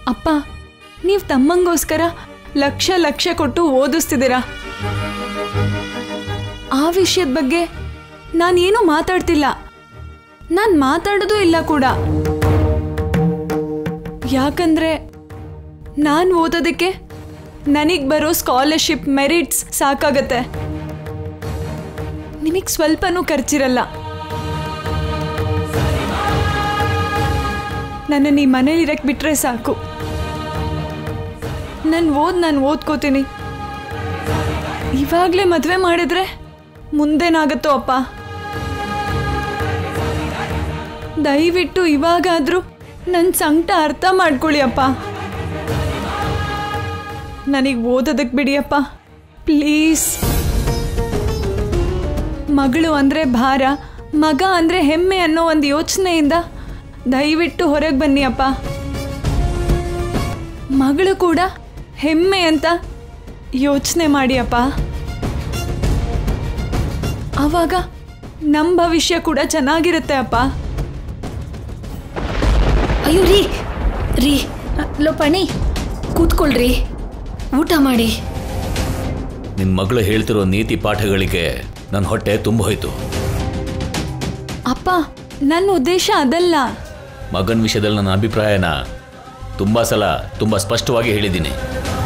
ಅಪ್ಪ ನೀವು ತಮ್ಮಂಗೋಸ್ಕರ ಲಕ್ಷ ಲಕ್ಷ ಕೊಟ್ಟು ಓದಿಸ್ತಿದ್ದೀರಾ ಆ ವಿಷಯದ ಬಗ್ಗೆ ನಾನೇನು ಮಾತಾಡ್ತಿಲ್ಲ ನಾನು ಮಾತಾಡೋದು ಇಲ್ಲ ಕೂಡ ಯಾಕಂದ್ರೆ ನಾನು ಓದೋದಕ್ಕೆ ನನಗೆ ಬರೋ ಸ್ಕಾಲರ್ಶಿಪ್ ಮೆರಿಟ್ಸ್ ಸಾಕಾಗತ್ತೆ ನಿಮಗೆ ಸ್ವಲ್ಪನೂ ಖರ್ಚಿರಲ್ಲ ನನ್ನನ್ನು ಈ ಮನೇಲಿ ಇರಕ್ಕೆ ಬಿಟ್ರೆ ಸಾಕು ನಾನು ಓದ್ ನಾನು ಓದ್ಕೋತೀನಿ ಇವಾಗಲೇ ಮದುವೆ ಮಾಡಿದ್ರೆ ಮುಂದೇನಾಗತ್ತೋ ಅಪ್ಪ ದಯವಿಟ್ಟು ಇವಾಗಾದರೂ ನನ್ನ ಸಂಕಟ ಅರ್ಥ ಮಾಡ್ಕೊಳ್ಳಿ ಅಪ್ಪ ನನಗೆ ಓದೋದಕ್ಕೆ ಬಿಡಿಯಪ್ಪ ಪ್ಲೀಸ್ ಮಗಳು ಅಂದರೆ ಭಾರ ಮಗ ಅಂದರೆ ಹೆಮ್ಮೆ ಅನ್ನೋ ಒಂದು ಯೋಚನೆಯಿಂದ ದಯವಿಟ್ಟು ಹೊರಗೆ ಬನ್ನಿ ಅಪ್ಪ ಮಗಳು ಕೂಡ ಹೆಮ್ಮೆ ಅಂತ ಯೋಚನೆ ಮಾಡಿ ಅಪ್ಪ ಆವಾಗ ನಮ್ಮ ಭವಿಷ್ಯ ಕೂಡ ಚೆನ್ನಾಗಿರುತ್ತೆ ಅಪ್ಪ ಅಯ್ಯೋ ರೀ ರೀ ಲೋ ಪಣಿ ಕೂತ್ಕೊಳ್ರಿ ಊಟ ಮಾಡಿ ನಿನ್ನ ಮಗಳು ಹೇಳ್ತಿರೋ ನೀತಿ ಪಾಠಗಳಿಗೆ ನನ್ನ ಹೊಟ್ಟೆ ತುಂಬ ಹೋಯ್ತು ಅಪ್ಪ ನನ್ನ ಉದ್ದೇಶ ಅದಲ್ಲ ಮಗನ ವಿಷಯದಲ್ಲಿ ನನ್ನ ಅಭಿಪ್ರಾಯನ ತುಂಬ ಸಲ ತುಂಬ ಸ್ಪಷ್ಟವಾಗಿ ಹೇಳಿದ್ದೀನಿ